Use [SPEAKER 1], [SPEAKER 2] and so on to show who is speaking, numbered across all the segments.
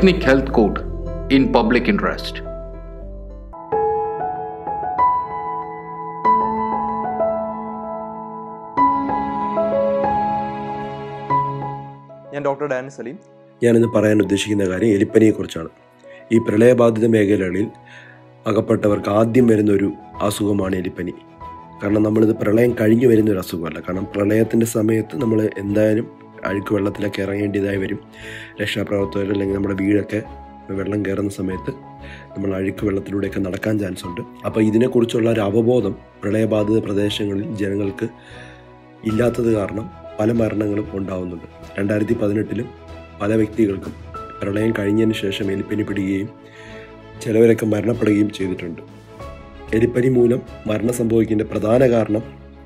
[SPEAKER 1] Ethnic Health Code in Public Interest.
[SPEAKER 2] ഞാൻ doctor Dan Salim
[SPEAKER 3] ഞാനിന്ന് പറയാൻ ഉദ്ദേശിക്കുന്ന കാര്യം എലിപ്പനിയെക്കുറിച്ചാണ് ഈ പ്രളയബാധിത മേഖലകളിൽ അകപ്പെട്ടവർക്ക് ആദ്യം വരുന്ന ഒരു അസുഖമാണ് എലിപ്പനി കാരണം നമ്മളിത് പ്രളയം കഴിഞ്ഞു വരുന്ന ഒരു അസുഖമല്ല കാരണം പ്രളയത്തിൻ്റെ സമയത്ത് നമ്മൾ എന്തായാലും അഴുക്ക് വെള്ളത്തിലൊക്കെ ഇറങ്ങേണ്ടതായി വരും രക്ഷാപ്രവർത്തകർ അല്ലെങ്കിൽ നമ്മുടെ വീടൊക്കെ വെള്ളം കയറുന്ന സമയത്ത് നമ്മൾ അഴുക്ക് വെള്ളത്തിലൂടെയൊക്കെ നടക്കാൻ ചാൻസ് ഉണ്ട് അപ്പോൾ ഇതിനെക്കുറിച്ചുള്ള ഒരു അവബോധം പ്രളയബാധിത പ്രദേശങ്ങളിൽ ജനങ്ങൾക്ക് ഇല്ലാത്തത് കാരണം പല മരണങ്ങളും ഉണ്ടാവുന്നുണ്ട് രണ്ടായിരത്തി പതിനെട്ടിലും പല വ്യക്തികൾക്കും പ്രളയം കഴിഞ്ഞതിന് ശേഷം എലിപ്പനി പിടിക്കുകയും ചിലവരൊക്കെ മരണപ്പെടുകയും ചെയ്തിട്ടുണ്ട് എലിപ്പനി മൂലം മരണം സംഭവിക്കുന്നതിൻ്റെ പ്രധാന കാരണം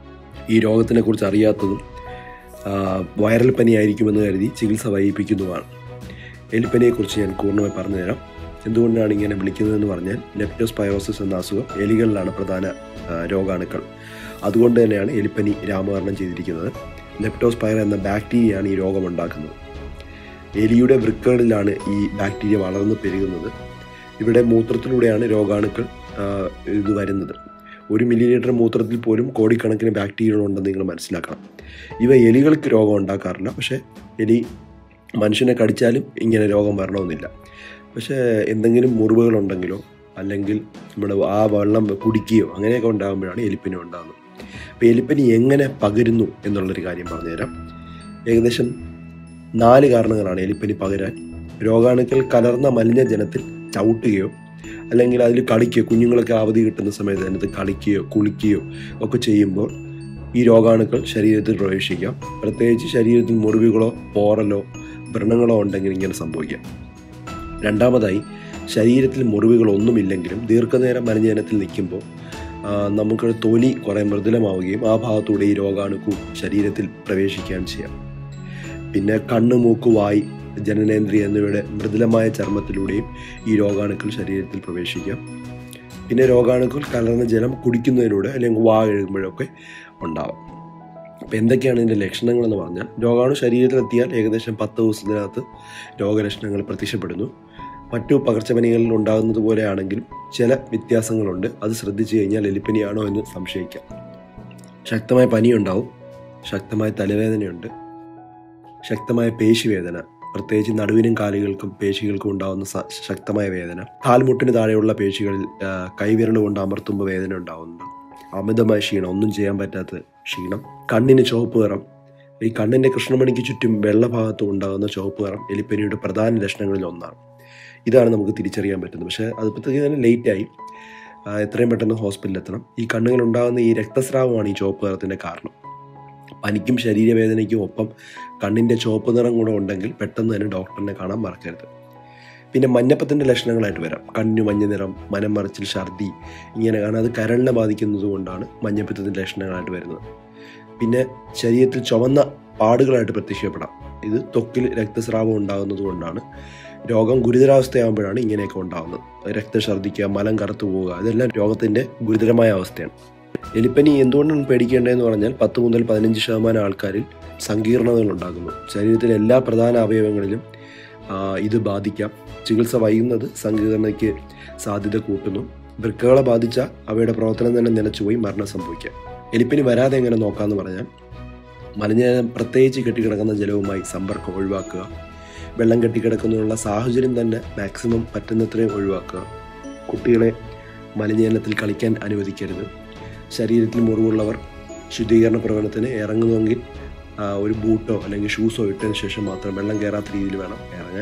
[SPEAKER 3] ഈ രോഗത്തിനെ കുറിച്ച് അറിയാത്തതും ആ, വൈറൽ പനി ആയിരിക്കുമെന്ന് കരുതി ചികിത്സ വൈകിപ്പിക്കുന്നതുമാണ് എലിപ്പനിയെക്കുറിച്ച് ഞാൻ പൂർണ്ണമായി പറഞ്ഞുതരാം എന്തുകൊണ്ടാണ് ഇങ്ങനെ വിളിക്കുന്നതെന്ന് പറഞ്ഞാൽ ലെപ്റ്റോസ്പൈറോസിസ് എന്ന അസുഖം എലികളിലാണ് പ്രധാന ആ, രോഗാണുക്കൾ അതുകൊണ്ട് തന്നെയാണ് എലിപ്പനി രാമകരണം ചെയ്തിരിക്കുന്നത് ലെപ്റ്റോസ്പൈറ എന്ന ബാക്ടീരിയയാണ് ഈ രോഗം ഉണ്ടാക്കുന്നത് എലിയുടെ വൃക്കകളിലാണ് ഈ ബാക്ടീരിയ വളർന്ന് പെരുകുന്നത് ഇവിടെ മൂത്രത്തിലൂടെയാണ് രോഗാണുക്കൾ ആ, ഇത് വരുന്നത് ഒരു മില്ലി ലിറ്റർ മൂത്രത്തിൽ പോലും കോടിക്കണക്കിന് ബാക്ടീരിയകൾ ഉണ്ടെന്ന് നിങ്ങൾ മനസ്സിലാക്കണം ഇവ എലികൾക്ക് രോഗം ഉണ്ടാക്കാറില്ല പക്ഷേ എലി മനുഷ്യനെ കടിച്ചാലും ഇങ്ങനെ രോഗം വരണമെന്നില്ല പക്ഷേ എന്തെങ്കിലും മുറിവുകൾ ഉണ്ടെങ്കിലോ അല്ലെങ്കിൽ നമ്മൾ ആ വെള്ളം കുടിക്കുകയോ അങ്ങനെയൊക്കെ ഉണ്ടാകുമ്പോഴാണ് എലിപ്പനി ഉണ്ടാകുന്നത് അപ്പോൾ എലിപ്പനി എങ്ങനെ പകരുന്നു എന്നുള്ളൊരു കാര്യം പറഞ്ഞുതരാം ഏകദേശം നാല് കാരണങ്ങളാണ് എലിപ്പനി പകരാൻ രോഗാണുക്കൾ കലർന്ന മലിനജലത്തിൽ ചവിട്ടുകയോ അല്ലെങ്കിൽ അതിൽ കളിക്കുകയോ കുഞ്ഞുങ്ങളൊക്കെ അവധി കിട്ടുന്ന സമയത്ത് അതിനകത്ത് കളിക്കുകയോ കുളിക്കുകയോ ഒക്കെ ചെയ്യുമ്പോൾ ഈ രോഗാണുക്കൾ ശരീരത്തിൽ പ്രവേശിക്കാം പ്രത്യേകിച്ച് ശരീരത്തിൽ മുറിവുകളോ പോറലോ വ്രണങ്ങളോ ഉണ്ടെങ്കിൽ ഇങ്ങനെ സംഭവിക്കാം രണ്ടാമതായി ശരീരത്തിൽ മുറിവുകളൊന്നുമില്ലെങ്കിലും ദീർഘനേരം മലിനജലത്തിൽ നിൽക്കുമ്പോൾ ആ, നമുക്ക് തൊലി കുറേ മൃദുലമാവുകയും ആ ഭാഗത്തൂടെ ഈ രോഗാണുക്കൾ ശരീരത്തിൽ പ്രവേശിക്കുകയും ചെയ്യാം പിന്നെ കണ്ണ് മൂക്ക് വായി ജനനേന്ദ്രിയ എന്നിവയുടെ മൃദുലമായ ചർമ്മത്തിലൂടെയും ഈ രോഗാണുക്കൾ ശരീരത്തിൽ പ്രവേശിക്കാം പിന്നെ രോഗാണുക്കൾ കലർന്ന ജലം കുടിക്കുന്നതിലൂടെ അല്ലെങ്കിൽ വാ കഴുകുമ്പോഴൊക്കെ ഉണ്ടാവും അപ്പോൾ എന്തൊക്കെയാണ് ഇതിൻ്റെ ലക്ഷണങ്ങളെന്ന് പറഞ്ഞാൽ രോഗാണു ശരീരത്തിലെത്തിയാൽ ഏകദേശം പത്ത് ദിവസത്തിനകത്ത് രോഗലക്ഷണങ്ങൾ പ്രത്യക്ഷപ്പെടുന്നു മറ്റു പകർച്ചപ്പനികളിൽ ഉണ്ടാകുന്നത് പോലെയാണെങ്കിലും ചില വ്യത്യാസങ്ങളുണ്ട് അത് ശ്രദ്ധിച്ചു കഴിഞ്ഞാൽ എലിപ്പനിയാണോ എന്ന് സംശയിക്കാം ശക്തമായ പനിയുണ്ടാവും ശക്തമായ തലവേദനയുണ്ട് ശക്തമായ പേശിവേദന പ്രത്യേകിച്ച് നടുവിനും കാലുകൾക്കും പേശികൾക്കും ഉണ്ടാകുന്ന സ- ശക്തമായ വേദന കാൽമുട്ടിന് താഴെയുള്ള പേശികളിൽ ആ, കൈവിരൽ കൊണ്ട് അമർത്തുമ്പോൾ വേദന ഉണ്ടാകുന്നുണ്ട് അമിതമായ ക്ഷീണം ഒന്നും ചെയ്യാൻ പറ്റാത്ത ക്ഷീണം കണ്ണിന് ചുവപ്പ് നിറം ഈ കണ്ണിൻ്റെ കൃഷ്ണമണിക്ക് ചുറ്റും വെള്ളഭാഗത്തും ഉണ്ടാകുന്ന ചുവപ്പ് നിറം എലിപ്പനിയുടെ പ്രധാന ലക്ഷണങ്ങളിൽ ഒന്നാണ് ഇതാണ് നമുക്ക് തിരിച്ചറിയാൻ പറ്റുന്നത് പക്ഷേ അതിപ്പോഴത്തേക്ക് തന്നെ ലേറ്റായി ആ, എത്രയും പെട്ടെന്ന് ഹോസ്പിറ്റലിൽ എത്തണം ഈ കണ്ണുകൾ ഉണ്ടാകുന്ന ഈ രക്തസ്രാവമാണ് ഈ ചുവപ്പ് നിറത്തിൻ്റെ കാരണം പനിക്കും ശരീരവേദനയ്ക്കും ഒപ്പം കണ്ണിൻ്റെ ചുവപ്പ് നിറം കൂടെ ഉണ്ടെങ്കിൽ പെട്ടെന്ന് തന്നെ ഡോക്ടറിനെ കാണാൻ മറക്കരുത് പിന്നെ മഞ്ഞപ്പത്തിൻ്റെ ലക്ഷണങ്ങളായിട്ട് വരാം കണ്ണിന് മഞ്ഞ നിറം മനം മറിച്ചിൽ ഛർദി ഇങ്ങനെ കാരണം അത് കരളിനെ ബാധിക്കുന്നത് കൊണ്ടാണ് മഞ്ഞപ്പിത്തത്തിൻ്റെ ലക്ഷണങ്ങളായിട്ട് വരുന്നത് പിന്നെ ശരീരത്തിൽ ചുവന്ന പാടുകളായിട്ട് പ്രത്യക്ഷപ്പെടാം ഇത് ത്വക്കിൽ രക്തസ്രാവം ഉണ്ടാകുന്നത് കൊണ്ടാണ് രോഗം ഗുരുതരാവസ്ഥയാകുമ്പോഴാണ് ഇങ്ങനെയൊക്കെ ഉണ്ടാകുന്നത് രക്തം ഛർദ്ദിക്കുക മലം കറുത്തു പോവുക ഇതെല്ലാം രോഗത്തിൻ്റെ ഗുരുതരമായ അവസ്ഥയാണ് എലിപ്പനി എന്തുകൊണ്ടാണ് പേടിക്കേണ്ടതെന്ന് പറഞ്ഞാൽ പത്ത് മുതൽ പതിനഞ്ച് ശതമാനം ആൾക്കാരിൽ സങ്കീർണതകൾ ഉണ്ടാകുന്നു ശരീരത്തിലെ എല്ലാ പ്രധാന അവയവങ്ങളിലും ആ, ഇത് ബാധിക്കാം ചികിത്സ വൈകുന്നത് സങ്കീർണതയ്ക്ക് സാധ്യത കൂട്ടുന്നു വൃക്കകളെ ബാധിച്ചാൽ അവയുടെ പ്രവർത്തനം തന്നെ നിലച്ചുപോയി മരണം സംഭവിക്കാം എലിപ്പനി വരാതെ എങ്ങനെ നോക്കാമെന്ന് പറഞ്ഞാൽ മലിനജലം പ്രത്യേകിച്ച് കെട്ടിക്കിടക്കുന്ന ജലവുമായി സമ്പർക്കം ഒഴിവാക്കുക വെള്ളം കെട്ടിക്കിടക്കുന്നതിനുള്ള സാഹചര്യം തന്നെ മാക്സിമം പറ്റുന്നത്രയും ഒഴിവാക്കുക കുട്ടികളെ മലിനജലത്തിൽ കളിക്കാൻ അനുവദിക്കരുത് ശരീരത്തിൽ മുറിവുള്ളവർ ശുദ്ധീകരണ പ്രവർത്തനത്തിന് ഇറങ്ങുമെങ്കിൽ ആ, ഒരു ബൂട്ടോ അല്ലെങ്കിൽ ഷൂസോ ഇട്ടതിന് ശേഷം മാത്രം വെള്ളം കയറാത്ത രീതിയിൽ വേണം ഇറങ്ങാൻ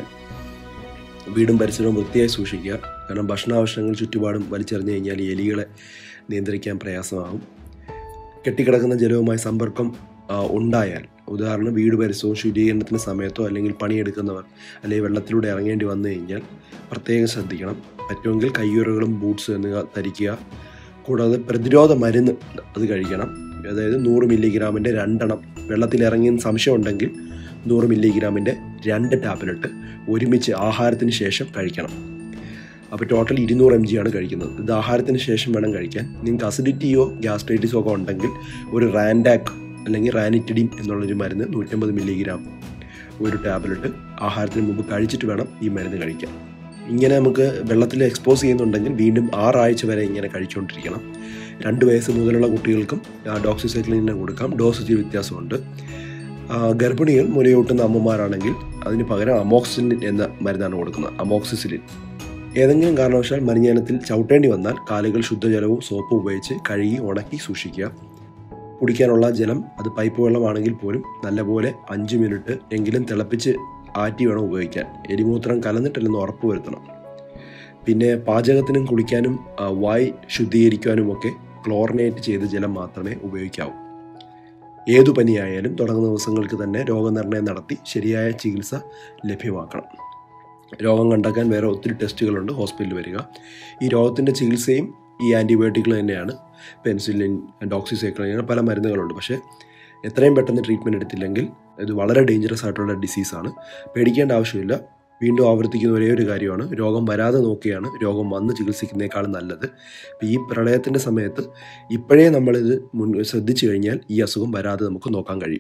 [SPEAKER 3] വീടും പരിസരവും വൃത്തിയായി സൂക്ഷിക്കുക കാരണം ഭക്ഷണാവശ്യങ്ങൾ ചുറ്റുപാടും വലിച്ചെറിഞ്ഞു കഴിഞ്ഞാൽ ഈ എലികളെ നിയന്ത്രിക്കാൻ പ്രയാസമാകും കെട്ടിക്കിടക്കുന്ന ജലവുമായി സമ്പർക്കം ആ, ഉണ്ടായാൽ ഉദാഹരണം വീട് പരിസരവും ശുചീകരണത്തിന് സമയത്തോ അല്ലെങ്കിൽ പണിയെടുക്കുന്നവർ അല്ലെങ്കിൽ വെള്ളത്തിലൂടെ ഇറങ്ങേണ്ടി വന്നു കഴിഞ്ഞാൽ പ്രത്യേകം ശ്രദ്ധിക്കണം പറ്റുമെങ്കിൽ കയ്യുറകളും ബൂട്ട്സ് എന്നിവ ധരിക്കുക കൂടാതെ പ്രതിരോധ മരുന്ന് അത് കഴിക്കണം അതായത് നൂറ് മില്ലിഗ്രാമിൻ്റെ രണ്ടെണ്ണം വെള്ളത്തിൽ ഇറങ്ങിയെന്ന് സംശയം ഉണ്ടെങ്കിൽ നൂറ് മില്ലിഗ്രാമിൻ്റെ രണ്ട് ടാബ്ലറ്റ് ഒരുമിച്ച് ആഹാരത്തിന് ശേഷം കഴിക്കണം അപ്പോൾ ടോട്ടൽ ഇരുന്നൂറ് എം ജി ആണ് കഴിക്കുന്നത് ഇത് ആഹാരത്തിന് ശേഷം വേണം കഴിക്കാൻ നിങ്ങൾക്ക് അസിഡിറ്റിയോ ഗ്യാസ്ട്രൈറ്റിസോ ഒക്കെ ഉണ്ടെങ്കിൽ ഒരു റാൻഡാക്ക് അല്ലെങ്കിൽ റാനിറ്റിഡിൻ എന്നുള്ളൊരു മരുന്ന് നൂറ്റമ്പത് മില്ലിഗ്രാം ഒരു ടാബ്ലറ്റ് ആഹാരത്തിന് മുമ്പ് കഴിച്ചിട്ട് വേണം ഈ മരുന്ന് കഴിക്കാൻ ഇങ്ങനെ നമുക്ക് വെള്ളത്തിൽ എക്സ്പോസ് ചെയ്യുന്നുണ്ടെങ്കിൽ വീണ്ടും ആറാഴ്ച വരെ ഇങ്ങനെ കഴിച്ചുകൊണ്ടിരിക്കണം രണ്ട് വയസ്സ് മുതലുള്ള കുട്ടികൾക്കും ഡോക്സിസൈക്ലിൻ തന്നെ കൊടുക്കാം ഡോസേജ് വ്യത്യാസമുണ്ട് ആ, ഗർഭിണികൾ മുലയൂട്ടുന്ന അമ്മമാരാണെങ്കിൽ അതിന് പകരം അമോക്സിലിൻ എന്ന മരുന്നാണ് കൊടുക്കുന്നത് അമോക്സിസിലിൻ ഏതെങ്കിലും കാരണവശാൽ മലിനജലത്തിൽ ചവിട്ടേണ്ടി വന്നാൽ കാലുകൾ ശുദ്ധജലവും സോപ്പും ഉപയോഗിച്ച് കഴുകി ഉണക്കി സൂക്ഷിക്കുക കുടിക്കാനുള്ള ജലം അത് പൈപ്പ് വെള്ളമാണെങ്കിൽ പോലും നല്ലപോലെ അഞ്ച് മിനിറ്റ് എങ്കിലും തിളപ്പിച്ച് ആറ്റി വേണം ഉപയോഗിക്കാൻ എലിമൂത്രം കലർന്നിട്ടില്ലെന്ന് ഉറപ്പ് വരുത്തണം പിന്നെ പാചകത്തിനും കുളിക്കാനും ആ, വായ് ശുദ്ധീകരിക്കാനും ഒക്കെ ക്ലോറിനേറ്റ് ചെയ്ത ജലം മാത്രമേ ഉപയോഗിക്കാവൂ ഏതു പനിയായാലും തുടങ്ങുന്ന ദിവസങ്ങൾക്ക് തന്നെ രോഗനിർണയം നടത്തി ശരിയായ ചികിത്സ ലഭ്യമാക്കണം രോഗം കണ്ടെത്താൻ വേറെ ഒത്തിരി ടെസ്റ്റുകളുണ്ട് ഹോസ്പിറ്റലിൽ വരിക ഈ രോഗത്തിൻ്റെ ചികിത്സയും ഈ ആൻറ്റിബയോട്ടിക്കുകൾ തന്നെയാണ് പെൻസിലിൻ ഡോക്സിസൈക്ലിൻ അങ്ങനെ പല മരുന്നുകളുണ്ട് പക്ഷേ എത്രയും പെട്ടെന്ന് ട്രീറ്റ്മെൻറ്റ് എടുത്തില്ലെങ്കിൽ ഇത് വളരെ ഡേഞ്ചറസ് ആയിട്ടുള്ള ഡിസീസാണ് പേടിക്കേണ്ട ആവശ്യമില്ല വീണ്ടും ആവർത്തിക്കുന്ന ഒരേ ഒരു കാര്യമാണ് രോഗം വരാതെ നോക്കിയാണ് രോഗം വന്ന് ചികിത്സിക്കുന്നേക്കാളും നല്ലത് അപ്പോൾ ഈ പ്രളയത്തിൻ്റെ സമയത്ത് ഇപ്പോഴേ നമ്മളിത് മുൻ ശ്രദ്ധിച്ചു കഴിഞ്ഞാൽ ഈ അസുഖം വരാതെ നമുക്ക് നോക്കാൻ കഴിയും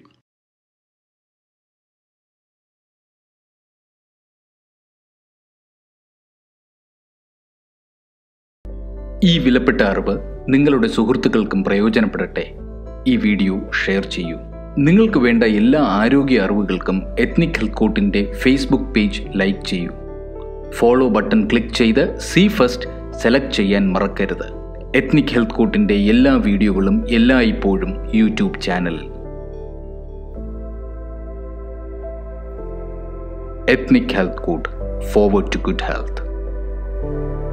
[SPEAKER 1] ഈ വിലപ്പെട്ട അറിവ് നിങ്ങളുടെ സുഹൃത്തുക്കൾക്കും പ്രയോജനപ്പെടട്ടെ ഈ വീഡിയോ ഷെയർ ചെയ്യൂ നിങ്ങൾക്ക് വേണ്ട എല്ലാ ആരോഗ്യ അറിവുകൾക്കും എത്നിക് ഹെൽത്ത് കോട്ടിൻ്റെ ഫേസ്ബുക്ക് പേജ് ലൈക്ക് ചെയ്യൂ ഫോളോ ബട്ടൺ ക്ലിക്ക് ചെയ്ത് സി ഫസ്റ്റ് സെലക്ട് ചെയ്യാൻ മറക്കരുത് എത്നിക് ഹെൽത്ത് കോട്ടിൻ്റെ എല്ലാ വീഡിയോകളും എല്ലായ്പ്പോഴും യൂട്യൂബ് ചാനലിൽ ethnic health code forward to good health